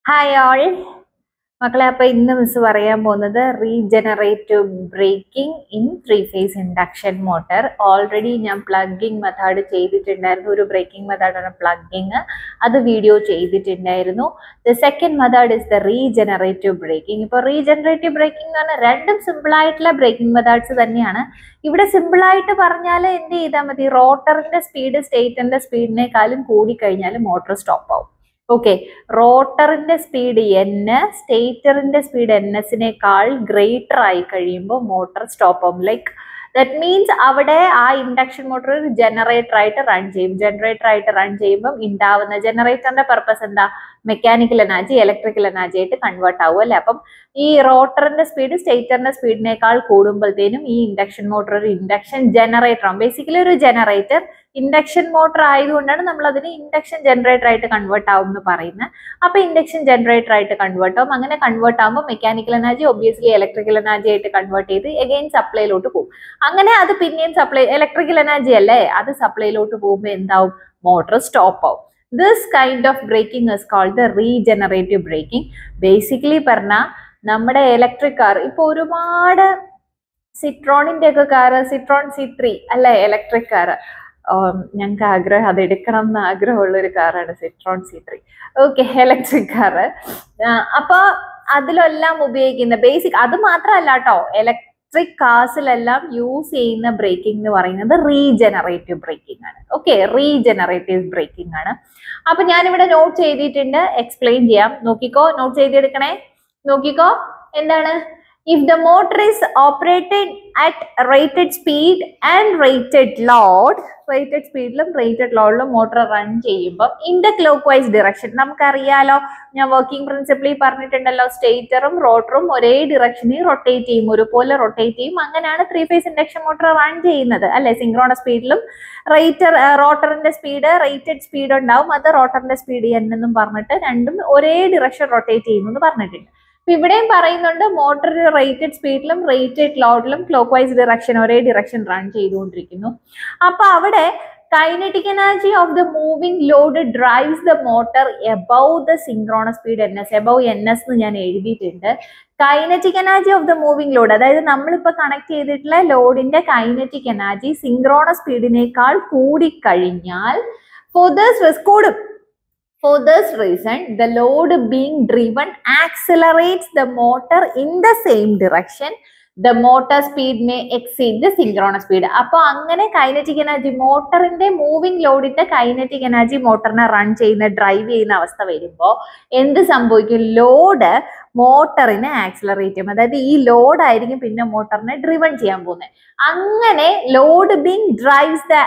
Hi all മക്കളെ അപ്പൊ ഇന്ന് മിസ് പറയാൻ പോകുന്നത് regenerative braking in three phase induction motor already ഞാൻ പ്ലഗിങ് മെത്തേഡ് ചെയ്തിട്ടുണ്ടായിരുന്നു ഒരു ബ്രേക്കിംഗ് മെത്തേഡാണ് പ്ലഗിങ് അത് വീഡിയോ ചെയ്തിട്ടുണ്ടായിരുന്നു the second method is the regenerative braking ഇപ്പോൾ റീജനറേറ്റീവ് ബ്രേക്കിംഗ് എന്ന് പറഞ്ഞാൽ രണ്ടും സിമ്പിൾ ആയിട്ടുള്ള ബ്രേക്കിംഗ് മെത്തേഡ്സ് തന്നെയാണ് ഇവിടെ സിമ്പിൾ ആയിട്ട് പറഞ്ഞാൽ എന്ത് ചെയ്താൽ മതി റോട്ടറിന്റെ സ്പീഡ് സ്റ്റേറ്ററിന്റെ സ്പീഡിനേക്കാളും കൂടിക്കഴിഞ്ഞാൽ മോട്ടോർ സ്റ്റോപ്പ് ആവും ഓക്കെ റോട്ടറിന്റെ സ്പീഡ് എൻ സ്റ്റേറ്ററിന്റെ സ്പീഡ് എൻ എസിനേക്കാൾ ഗ്രേറ്റർ ആയി കഴിയുമ്പോൾ മോട്ടോർ സ്റ്റോപ്പ് ആവും ലൈക്ക് ദറ്റ് മീൻസ് അവിടെ ആ ഇൻഡക്ഷൻ മോട്ടോർ ഒരു ജനറേറ്റർ ആയിട്ട് റൺ ചെയ്യും ജനറേറ്റർ ആയിട്ട് റൺ ചെയ്യുമ്പോൾ ഉണ്ടാവുന്ന ജനറേറ്ററിന്റെ പർപ്പസ് എന്താ മെക്കാനിക്കൽ എനർജി ഇലക്ട്രിക്കൽ എനർജി ആയിട്ട് കൺവേർട്ട് ആവും അല്ലെ അപ്പം ഈ റോട്ടറിന്റെ സ്പീഡ് സ്റ്റേറ്ററിന്റെ സ്പീഡിനേക്കാൾ കൂടുമ്പോഴത്തേനും ഈ ഇൻഡക്ഷൻ മോട്ടോർ ഒരു ഇൻഡക്ഷൻ ജനറേറ്റർ ആണ് ബേസിക്കലി ഒരു ജനറേറ്റർ ഇൻഡക്ഷൻ മോട്ടോർ ആയതുകൊണ്ടാണ് നമ്മൾ അതിന് ഇൻഡക്ഷൻ ജനറേറ്റർ ആയിട്ട് കൺവേർട്ട് ആവും എന്ന് പറയുന്നത് അപ്പൊ ഇൻഡക്ഷൻ ജനറേറ്റർ ആയിട്ട് കൺവേർട്ട് ആവും അങ്ങനെ കൺവേർട്ട് ആകുമ്പോൾ mechanical energy obviously electrical energy ആയിട്ട് കൺവേർട്ട് ചെയ്ത് എഗെയിൻ സപ്ലൈയിലോട്ട് പോകും അങ്ങനെ അത് പിന്നെയും സപ്ലൈ ഇലക്ട്രിക്കൽ എനർജി അല്ലേ അത് സപ്ലൈയിലോട്ട് പോകുമ്പോൾ എന്താവും മോട്ടോർ സ്റ്റോപ്പ് ആവും this kind of braking is called the regenerative braking basically പറഞ്ഞാൽ നമ്മുടെ ഇലക്ട്രിക് കാർ ഇപ്പോൾ ഒരുപാട് സിട്രോണിന്റെ ഒക്കെ കാർ സിട്രോൺ സി ത്രീ അല്ലെ ഇലക്ട്രിക് കാർ ഞങ്ങൾക്ക് ആഗ്രഹം അത് എടുക്കണം എന്ന് ആഗ്രഹമുള്ള ഒരു കാറാണ് Citroen C three okay electric car അപ്പൊ അതിലെല്ലാം ഉപയോഗിക്കുന്ന ബേസിക് അത് മാത്രമല്ല കേട്ടോ ഇലക്ട്രിക് കാസിലെല്ലാം യൂസ് ചെയ്യുന്ന ബ്രേക്കിംഗ് എന്ന് പറയുന്നത് റീജനറേറ്റീവ് ബ്രേക്കിംഗ് ആണ് ഓക്കെ റീജനറേറ്റീവ് ബ്രേക്കിംഗ് ആണ് അപ്പൊ ഞാനിവിടെ നോട്ട് ചെയ്തിട്ടുണ്ട് എക്സ്പ്ലെയിൻ ചെയ്യാം നോക്കിക്കോ നോട്ട് ചെയ്തെടുക്കണേ നോക്കിക്കോ എന്താണ് if the motor is operated at rated speed and rated load rated സ്പീഡിലും റേറ്റഡ് ലോഡിലും മോട്ടോർ റൺ ചെയ്യുമ്പോൾ in the clockwise direction നമുക്കറിയാലോ ഞാൻ വർക്കിംഗ് പ്രിൻസിപ്പിളിൽ പറഞ്ഞിട്ടുണ്ടല്ലോ സ്റ്റേറ്ററും റോട്ടറും ഒരേ ഡിറക്ഷനിൽ റൊട്ടേറ്റ് ചെയ്യും ഒരുപോലെ റൊട്ടേറ്റ് ചെയ്യും അങ്ങനെയാണ് three phase induction motor run ചെയ്യുന്നത് അല്ലെ സിങ്ക്രോണ സ്പീഡിലും റേറ്റർ റോട്ടറിന്റെ സ്പീഡ് റേറ്റഡ് സ്പീഡ് ഉണ്ടാവും അത് റോട്ടറിന്റെ സ്പീഡ് എന്നും പറഞ്ഞിട്ട് രണ്ടും ഒരേ ഡിറക്ഷൻ റൊട്ടേറ്റ് ചെയ്യുന്നു എന്ന് പറഞ്ഞിട്ടുണ്ട് അപ്പൊ ഇവിടെയും പറയുന്നുണ്ട് മോട്ടർ റേറ്റഡ് സ്പീഡിലും റേറ്റഡ് ലോഡിലും ക്ലോക്ക് വൈസ് ഡിറക്ഷൻ ഒരേ ഡിറക്ഷൻ റൺ ചെയ്തുകൊണ്ടിരിക്കുന്നു അപ്പൊ അവിടെ kinetic energy of the moving load drives the motor above the synchronous speed N S above N S എന്ന് ഞാൻ എഴുതിയിട്ടുണ്ട് kinetic energy of the moving load അതായത് നമ്മളിപ്പോൾ കണക്ട് ചെയ്തിട്ടുള്ള ലോഡിന്റെ കൈനറ്റിക് എനർജി സിങ്ക്രോണസ് സ്പീഡിനേക്കാൾ കൂടിക്കഴിഞ്ഞാൽ ഫോർ ദസ് റിസ്ക് കൂടും For this reason, the load being driven accelerates the motor in the same direction. The motor speed may exceed the synchronous speed. അപ്പോൾ അങ്ങനെ kinetic energy മോട്ടറിന്റെ moving ലോഡിന്റെ kinetic energy മോട്ടറിനെ run ചെയ്യുന്ന drive ചെയ്യുന്ന അവസ്ഥ വരുമ്പോൾ എന്ത് സംഭവിക്കും ലോഡ് മോട്ടറിനെ ആക്സിലറേറ്റ് ചെയ്യും അതായത് ഈ ലോഡ് ആയിരിക്കും പിന്നെ മോട്ടറിനെ ഡ്രിവൺ ചെയ്യാൻ പോകുന്നത് അങ്ങനെ load being drives the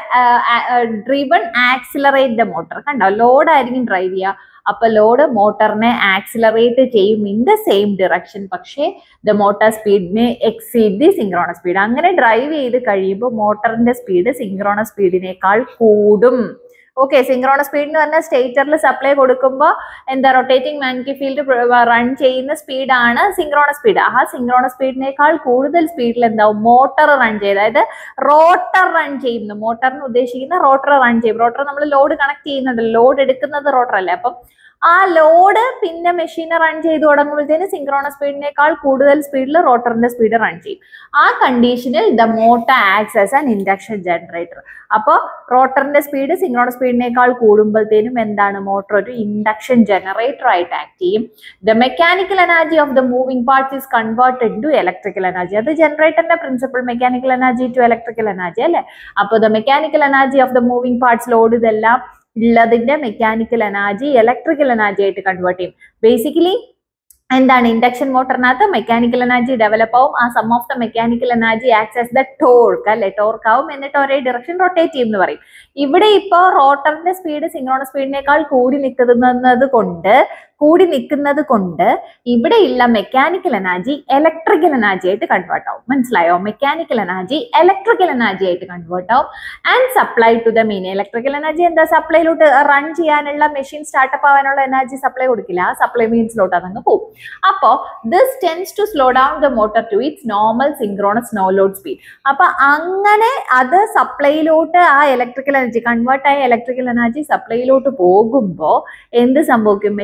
driven accelerate the motor കണ്ടോ ലോഡ് ആയിരിക്കും ഡ്രൈവ് ചെയ്യുക അപ്പൊ ലോഡ് മോട്ടറിനെ ആക്സിലറേറ്റ് ചെയ്യും ഇൻ ദ സെയിം ഡിറക്ഷൻ പക്ഷേ the motor speed may exceed the synchronous speed അങ്ങനെ ഡ്രൈവ് ചെയ്ത് കഴിയുമ്പോൾ മോട്ടറിന്റെ സ്പീഡ് സിങ്ക്രോണസ് സ്പീഡിനേക്കാൾ കൂടും ഓക്കെ സിങ്ക്രോണസ് സ്പീഡ് എന്ന് പറഞ്ഞാൽ സ്റ്റേറ്ററിൽ സപ്ലൈ കൊടുക്കുമ്പോൾ എന്താ റൊട്ടേറ്റിംഗ് മാഗ്നറ്റിക് ഫീൽഡ് റൺ ചെയ്യുന്ന സ്പീഡാണ് സിങ്ക്രോണസ് സ്പീഡ് ആ സിങ്ക്രോണസ് സ്പീഡിനേക്കാൾ കൂടുതൽ സ്പീഡിൽ എന്താവും മോട്ടർ റൺ ചെയ്ത് അതായത് റോട്ടർ റൺ ചെയ്യുന്നു മോട്ടറിന് ഉദ്ദേശിക്കുന്ന റോട്ടർ റൺ ചെയ്യും റോട്ടർ നമ്മൾ ലോഡ് കണക്ട് ചെയ്യുന്നുണ്ട് ലോഡ് എടുക്കുന്നത് റോട്ടർ അല്ലേ അപ്പം ആ ലോഡ് പിന്നെ മെഷീനെ റൺ ചെയ്ത് തുടങ്ങുമ്പോഴത്തേന് സിങ്ക്രോണസ് സ്പീഡിനേക്കാൾ കൂടുതൽ സ്പീഡിൽ റോട്ടറിന്റെ സ്പീഡ് റൺ ചെയ്യും ആ കണ്ടീഷനിൽ the motor acts as an induction generator അപ്പോൾ റോട്ടറിന്റെ സ്പീഡ് സിങ്ക്രോണസ് സ്പീഡിനേക്കാൾ കൂടുമ്പോഴത്തേനും എന്താണ് മോട്ടർ ഒരു ഇൻഡക്ഷൻ ജനറേറ്റർ ആയിട്ട് ആക്ട് ചെയ്യും the mechanical energy of the moving parts is converted to electrical energy അത് ജനറേറ്ററിന്റെ principle mechanical energy to electrical energy അല്ലേ അപ്പോൾ the mechanical energy of the moving parts load ഇതെല്ലാം ഉള്ളതിന്റെ മെക്കാനിക്കൽ എനർജി ഇലക്ട്രിക്കൽ എനർജി ആയിട്ട് convert ചെയ്യും basically എന്താണ് induction മോട്ടറിനകത്ത് മെക്കാനിക്കൽ എനർജി ഡെവലപ്പ് ആവും ആ sum of the mechanical energy acts as the torque അല്ലെ ടോർക്ക് ആവും എന്നിട്ട് ഒരേ ഡിറക്ഷൻ റൊട്ടേറ്റ് ചെയ്യും എന്ന് പറയും ഇവിടെ ഇപ്പോൾ റോട്ടറിന്റെ സ്പീഡ് സിങ്ക്രോണസ് സ്പീഡിനേക്കാൾ കൂടി നിൽക്കുന്നത് കൊണ്ട് കൂടി നിൽക്കുന്നത് കൊണ്ട് ഇവിടെയുള്ള മെക്കാനിക്കൽ എനർജി ഇലക്ട്രിക്കൽ എനർജി ആയിട്ട് കൺവേർട്ട് ആവും മനസ്സിലായോ മെക്കാനിക്കൽ എനർജി ഇലക്ട്രിക്കൽ എനർജി ആയിട്ട് കൺവേർട്ട് ആവും and supply to the mains electrical energy എന്താ സപ്ലൈയിലോട്ട് റൺ ചെയ്യാനുള്ള മെഷീൻ സ്റ്റാർട്ടപ്പ് ആവാനുള്ള എനർജി സപ്ലൈ കൊടുക്കില്ല ആ സപ്ലൈ മീൻസിലോട്ട് അതങ്ങ് പോകും അപ്പോ this tends to slow down the motor to its normal synchronous no load speed അപ്പൊ അങ്ങനെ അത് സപ്ലൈയിലോട്ട് ആ ഇലക്ട്രിക്കൽ എനർജി കൺവേർട്ട് ആയ ഇലക്ട്രിക്കൽ എനർജി സപ്ലൈയിലോട്ട് പോകുമ്പോൾ എന്ത് സംഭവിക്കും മെഷീന്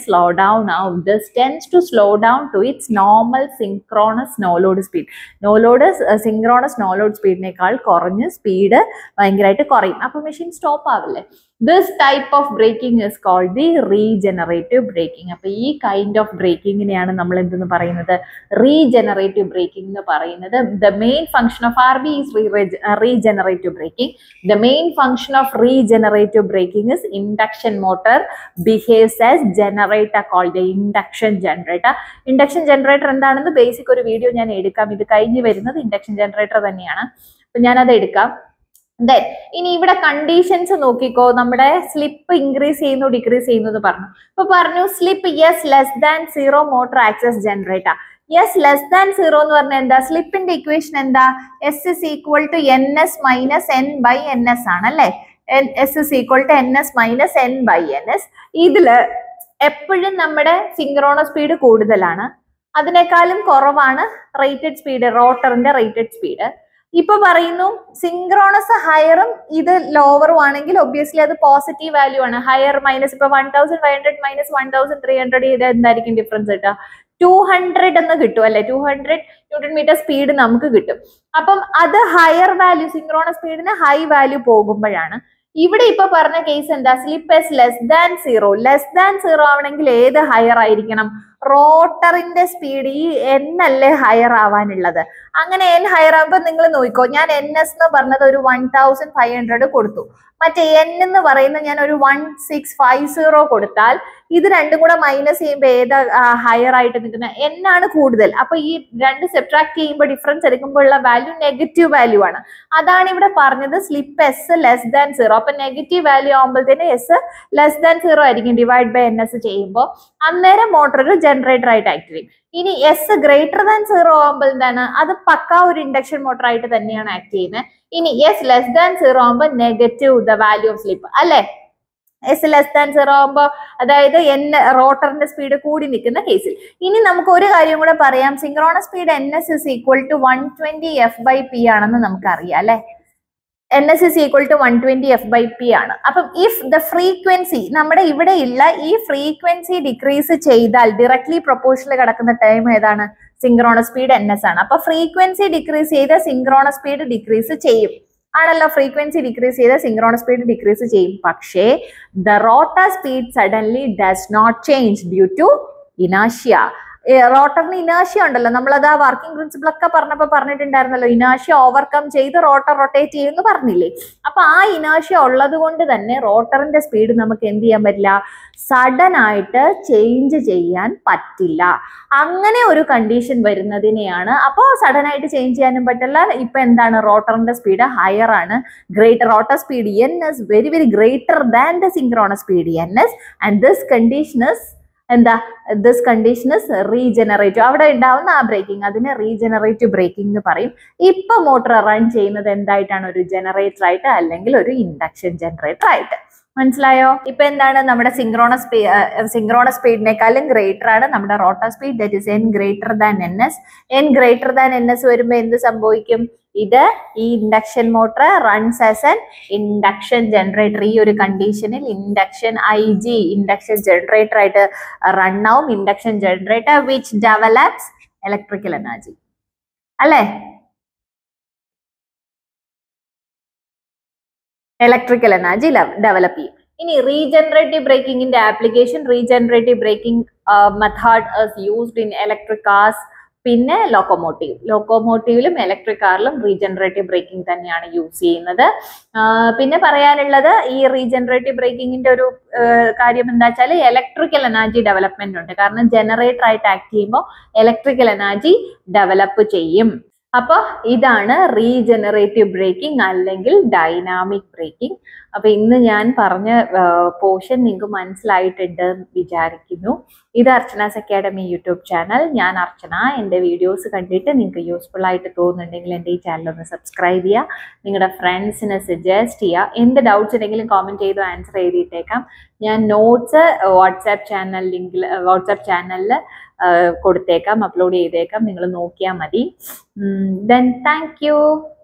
സ്ലോ ഡൗൺ ആവും this tends to slow down to its normal synchronous no load speed no load synchronous no load സ്പീഡിനേക്കാൾ കുറഞ്ഞ് സ്പീഡ് ഭയങ്കരമായിട്ട് കുറയും അപ്പോൾ മെഷീൻ സ്റ്റോപ്പ് ആവില്ലേ this type of braking is called the regenerative braking അപ്പോൾ ഈ kind of ബ്രേക്കിങ്ങിനെയാണ് നമ്മൾ എന്തെന്ന് പറയുന്നത് റീജനറേറ്റീവ് ബ്രേക്കിംഗ് എന്ന് പറയുന്നത് the main function of R B is regenerative braking the main function of regenerative braking is induction motor behaves as generator called induction generator induction generator എന്താണെന്ന് basic ഒരു video ഞാൻ എടുക്കാം ഇത് കഴിഞ്ഞ് വരുന്നത് ഇൻഡക്ഷൻ ജനറേറ്റർ തന്നെയാണ് അപ്പൊ ഞാനത് എടുക്കാം ദെൻ ഇനി ഇവിടെ കണ്ടീഷൻസ് നോക്കിക്കോ നമ്മുടെ സ്ലിപ്പ് ഇൻക്രീസ് ചെയ്യുന്നു ഡിക്രീസ് ചെയ്യുന്നു എന്ന് പറഞ്ഞു അപ്പൊ പറഞ്ഞു slip S less than zero motor acts as generator S less than zero എന്ന് പറഞ്ഞാൽ എന്താ സ്ലിപ്പിന്റെ ഇക്വേഷൻ എന്താ S is equal to N S minus N by N S ആണ് അല്ലെ S is equal to N S minus N by N S ഇതില് എപ്പോഴും നമ്മുടെ സിങ്ക്രോണസ് സ്പീഡ് കൂടുതലാണ് അതിനേക്കാളും കുറവാണ് റേറ്റഡ് സ്പീഡ് റോട്ടറിന്റെ റേറ്റഡ് സ്പീഡ് ഇപ്പൊ പറയുന്നു സിങ്ക്രോണസ് ഹയറും ഇത് ലോവറും ആണെങ്കിൽ ഒബ്വിയസ്ലി അത് പോസിറ്റീവ് വാല്യൂ ആണ് ഹയർ മൈനസ് ഇപ്പൊ one thousand five hundred minus one thousand three hundred ഇത് എന്തായിരിക്കും ഡിഫറൻസ് കിട്ടുക ടു ഹൺഡ്രഡ് എന്ന് കിട്ടും അല്ലെ two hundred newton metre speed നമുക്ക് കിട്ടും അപ്പം അത് ഹയർ വാല്യൂ സിങ്ക്രോണസ് സ്പീഡിന് ഹൈ വാല്യൂ പോകുമ്പോഴാണ് ഇവിടെ ഇപ്പൊ പറഞ്ഞ കേസ് എന്താ slip S less than zero less than zero ആവണമെങ്കിൽ ഏത് ഹയർ ആയിരിക്കണം റോട്ടറിന്റെ സ്പീഡ് ഈ എൻ അല്ലേ ഹയർ ആവാനുള്ളത് അങ്ങനെ എൻ ഹയർ ആകുമ്പോൾ നിങ്ങൾ നോക്കിക്കോ ഞാൻ എൻ എസ് എന്ന് പറഞ്ഞത് ഒരു വൺ തൗസൻഡ് ഫൈവ് ഹൺഡ്രഡ് കൊടുത്തു മറ്റേ എൻ എന്ന് പറയുന്ന ഞാൻ ഒരു വൺ സിക്സ് ഫൈവ് സീറോ കൊടുത്താൽ ഇത് രണ്ടും കൂടെ മൈനസ് ചെയ്യുമ്പോൾ ഏതാ ഹയർ ആയിട്ട് നിൽക്കുന്ന എൻ ആണ് കൂടുതൽ അപ്പൊ ഈ രണ്ട് സെപ്ട്രാക്ട് ചെയ്യുമ്പോൾ ഡിഫറൻസ് എടുക്കുമ്പോഴുള്ള വാല്യൂ നെഗറ്റീവ് വാല്യൂ ആണ് അതാണ് ഇവിടെ പറഞ്ഞത് slip S less than zero അപ്പൊ നെഗറ്റീവ് വാല്യൂ ആകുമ്പോഴത്തേന് എസ് ലെസ് ദാൻ സീറോ ആയിരിക്കും ഡിവൈഡ് ബൈ എൻ എസ് ചെയ്യുമ്പോൾ അന്നേരം മോട്ടർ ഒരു ജനറേറ്റർ ആയിട്ട് ആക്ട് ചെയ്യും ഇനി എസ് ഗ്രേറ്റർ ദാൻ സീറോ ആകുമ്പോൾ എന്താണ് അത് പക്ക ഒരു ഇൻഡക്ഷൻ മോട്ടർ ആയിട്ട് തന്നെയാണ് ആക്ട് ചെയ്യുന്നത് ഇനി എസ് ലെസ് ദാൻ സീറോ ആകുമ്പോൾ negative the value of slip അല്ലെ എസ് ലെസ് ദാൻ സീറോ ആകുമ്പോൾ അതായത് എൻ റോട്ടറിന്റെ സ്പീഡ് കൂടി നിൽക്കുന്ന കേസിൽ ഇനി നമുക്ക് ഒരു കാര്യം കൂടെ പറയാം synchronous speed N S is equal to one twenty F by P ആണെന്ന് നമുക്കറിയാം അല്ലെ N S is equal to one twenty F by P ആണ് അപ്പം ഇഫ് ദ ഫ്രീക്വൻസി നമ്മുടെ ഇവിടെ ഇല്ല ഈ ഫ്രീക്വൻസി ഡിക്രീസ് ചെയ്താൽ ഡയറക്ട്ലി പ്രൊപ്പോഷനിൽ കിടക്കുന്ന ടൈം ഏതാണ് സിങ്ക്രോണസ് സ്പീഡ് എൻ എസ് ആണ് അപ്പൊ ഫ്രീക്വൻസി ഡിക്രീസ് ചെയ്ത സിങ്ക്രോണസ് സ്പീഡ് ഡിക്രീസ് ചെയ്യും ആണല്ലോ ഫ്രീക്വൻസി ഡിക്രീസ് ചെയ്ത സിങ്ക്രോണസ് സ്പീഡ് ഡിക്രീസ് ചെയ്യും പക്ഷേ the rotor speed suddenly does not change due to ഇനാഷ്യ റോട്ടറിന് ഇനാഷ്യ ഉണ്ടല്ലോ നമ്മളത് ആ വർക്കിംഗ് പ്രിൻസിപ്പിൾ ഒക്കെ പറഞ്ഞപ്പോൾ പറഞ്ഞിട്ടുണ്ടായിരുന്നല്ലോ ഇനാഷ്യ ഓവർകം ചെയ്ത് റോട്ടർ റൊട്ടേറ്റ് ചെയ്യുമെന്ന് പറഞ്ഞില്ലേ അപ്പൊ ആ ഇനാഷ്യ ഉള്ളത് കൊണ്ട് തന്നെ റോട്ടറിന്റെ സ്പീഡ് നമുക്ക് എന്ത് ചെയ്യാൻ പറ്റില്ല സഡൻ ആയിട്ട് ചേഞ്ച് ചെയ്യാൻ പറ്റില്ല അങ്ങനെ ഒരു കണ്ടീഷൻ വരുന്നതിനെയാണ് അപ്പോൾ സഡൻ ആയിട്ട് ചേഞ്ച് ചെയ്യാനും പറ്റില്ല ഇപ്പൊ എന്താണ് റോട്ടറിന്റെ സ്പീഡ് ഹയർ ആണ് greater rotor speed N S very very greater than the synchronous speed N S and this condition is എന്താ ദിസ് കണ്ടീഷൻ ഇസ് റീജനറേറ്റീവ് അവിടെ ഉണ്ടാവുന്ന ആ ബ്രേക്കിംഗ് അതിന് റീജനറേറ്റീവ് ബ്രേക്കിംഗ് എന്ന് പറയും ഇപ്പൊ മോട്ടോർ റൺ ചെയ്യുന്നത് എന്തായിട്ടാണ് ഒരു ജനറേറ്റർ ആയിട്ട് അല്ലെങ്കിൽ ഒരു ഇൻഡക്ഷൻ ജനറേറ്റർ ആയിട്ട് മനസ്സിലായോ ഇപ്പൊ എന്താണ് നമ്മുടെ സിങ്ക്രോണസ് സിങ്ക്രോണസ് സ്പീഡിനേക്കാളും ഗ്രേറ്റർ ആണ് നമ്മുടെ rotor speed that is N greater than N S N greater than N S വരുമ്പോൾ എന്ത് സംഭവിക്കും ഇത് ഈ induction motor runs as an induction generator ഈ ഒരു കണ്ടീഷനിൽ induction I G induction generator ആയിട്ട് റൺ ആവും induction generator which develops electrical energy അല്ലേ ഇലക്ട്രിക്കൽ എനർജി ഡെവലപ്പ് ചെയ്യും ഇനി റീജനറേറ്റീവ് ബ്രേക്കിംഗിന്റെ application regenerative braking method is used in electric cars പിന്നെ ലോക്കോമോട്ടീവ് ലോക്കോമോട്ടീവിലും ഇലക്ട്രിക് കാറിലും റീജനറേറ്റീവ് ബ്രേക്കിംഗ് തന്നെയാണ് യൂസ് ചെയ്യുന്നത് പിന്നെ പറയാനുള്ളത് ഈ റീജനറേറ്റീവ് ബ്രേക്കിങ്ങിന്റെ ഒരു കാര്യം എന്താ വെച്ചാൽ ഇലക്ട്രിക്കൽ എനർജി ഡെവലപ്മെന്റ് ഉണ്ട് കാരണം ജനറേറ്റർ ആയിട്ട് ആക്ട് ചെയ്യുമ്പോൾ ഇലക്ട്രിക്കൽ എനർജി ഡെവലപ്പ് ചെയ്യും അപ്പോൾ ഇതാണ് റീജനറേറ്റീവ് ബ്രേക്കിംഗ് അല്ലെങ്കിൽ ഡൈനാമിക് ബ്രേക്കിംഗ് അപ്പൊ ഇന്ന് ഞാൻ പറഞ്ഞ പോർഷൻ നിങ്ങൾക്ക് മനസ്സിലായിട്ടുണ്ട് എന്ന് വിചാരിക്കുന്നു ഇത് അർച്ചനാസ് അക്കാഡമി യൂട്യൂബ് ചാനൽ ഞാൻ അർച്ചന എൻ്റെ വീഡിയോസ് കണ്ടിട്ട് നിങ്ങൾക്ക് യൂസ്ഫുൾ ആയിട്ട് തോന്നുന്നുണ്ടെങ്കിൽ എൻ്റെ ഈ ചാനൽ ഒന്ന് സബ്സ്ക്രൈബ് ചെയ്യുക നിങ്ങളുടെ ഫ്രണ്ട്സിനെ സജസ്റ്റ് ചെയ്യുക എന്ത് ഡൗട്ട്സ് ഉണ്ടെങ്കിലും കോമെന്റ് ചെയ്ത് ആൻസർ എഴുതിയിട്ടേക്കാം ഞാൻ നോട്ട്സ് വാട്സാപ്പ് ചാനൽ ലിങ്കിൽ വാട്സാപ്പ് ചാനലിൽ കൊടുത്തേക്കാം അപ്ലോഡ് ചെയ്തേക്കാം നിങ്ങൾ നോക്കിയാൽ മതി ദെൻ താങ്ക് യു